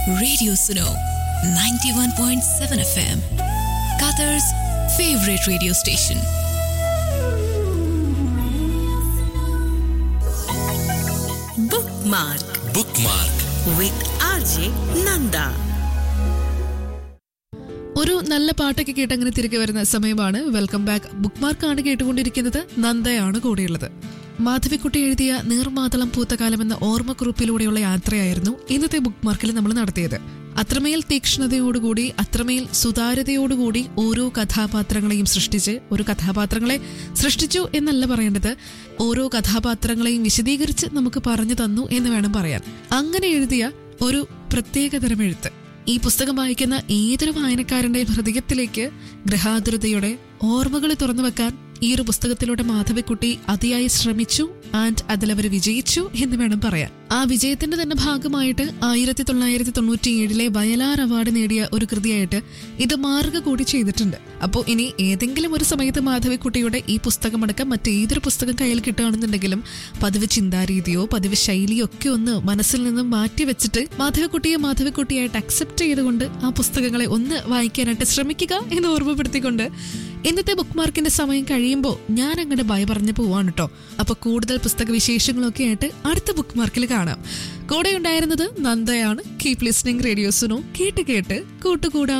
Radio Suno 91.7 FM, Qatar's favorite radio station. Bookmark bookmark with RJ Nanda. ഒരു നല്ല പാട്ടൊക്കെ കേട്ട് അങ്ങനെ തിരികെ വരുന്ന സമയമാണ് വെൽക്കം ബാക്ക് ബുക്ക് മാർക്കാണ് കേട്ടുകൊണ്ടിരിക്കുന്നത് നന്ദയാണ് കൂടെയുള്ളത് മാധവിക്കുട്ടി എഴുതിയ നീർമാതളം പൂത്തകാലം എന്ന ഓർമ്മക്കുറിപ്പിലൂടെയുള്ള യാത്രയായിരുന്നു ഇന്നത്തെ ബുക്ക് മാർക്കിൽ നമ്മൾ നടത്തിയത് അത്രമേൽ തീക്ഷ്ണതയോടുകൂടി അത്രമേൽ സുതാര്യതയോടുകൂടി ഓരോ കഥാപാത്രങ്ങളെയും സൃഷ്ടിച്ച് ഒരു കഥാപാത്രങ്ങളെ സൃഷ്ടിച്ചു എന്നല്ല പറയേണ്ടത് ഓരോ കഥാപാത്രങ്ങളെയും വിശദീകരിച്ച് നമുക്ക് പറഞ്ഞു തന്നു എന്ന് വേണം പറയാൻ അങ്ങനെ എഴുതിയ ഒരു പ്രത്യേകതരം എഴുത്ത് ഈ പുസ്തകം വായിക്കുന്ന ഏതൊരു വായനക്കാരന്റെയും ഹൃദയത്തിലേക്ക് ഗൃഹാതുരതയുടെ ഓർമ്മകൾ തുറന്നു വെക്കാൻ ഈ ഒരു പുസ്തകത്തിലൂടെ മാധവിക്കുട്ടി അതിയായി ശ്രമിച്ചു ആൻഡ് അതിലവർ വിജയിച്ചു എന്ന് വേണം പറയാൻ ആ വിജയത്തിന്റെ തന്നെ ഭാഗമായിട്ട് ആയിരത്തി തൊള്ളായിരത്തി തൊണ്ണൂറ്റി ഏഴിലെ വയലാർ അവാർഡ് നേടിയ ഒരു കൃതിയായിട്ട് ഇത് മാറുക കൂടി ചെയ്തിട്ടുണ്ട് അപ്പോൾ ഇനി ഏതെങ്കിലും ഒരു സമയത്ത് മാധവിക്കുട്ടിയുടെ ഈ പുസ്തകമടക്കം മറ്റേതൊരു പുസ്തകം കയ്യിൽ കിട്ടുകയാണെന്നുണ്ടെങ്കിലും പതിവ് ചിന്താരീതിയോ പതിവ് ശൈലിയോ ഒക്കെ ഒന്ന് മനസ്സിൽ നിന്നും മാറ്റി വെച്ചിട്ട് മാധവിക്കുട്ടിയെ മാധവിക്കുട്ടിയായിട്ട് അക്സെപ്റ്റ് ചെയ്തുകൊണ്ട് ആ പുസ്തകങ്ങളെ ഒന്ന് വായിക്കാനായിട്ട് ശ്രമിക്കുക എന്ന് ഓർമ്മപ്പെടുത്തിക്കൊണ്ട് ഇന്നത്തെ ബുക്ക് മാർക്കിന്റെ സമയം കഴിയുമ്പോൾ ഞാൻ അങ്ങോട്ട് ഭയ പറഞ്ഞു പോവാണ് കേട്ടോ അപ്പൊ കൂടുതൽ പുസ്തക വിശേഷങ്ങളൊക്കെ ആയിട്ട് അടുത്ത ബുക്ക് മാർക്കിൽ കാണാം കൂടെ ഉണ്ടായിരുന്നത് നന്ദയാണ് കീപ് ലിസ്ണിംഗ് റേഡിയോസിനോ കേട്ട് കേട്ട് കൂട്ടുകൂടാം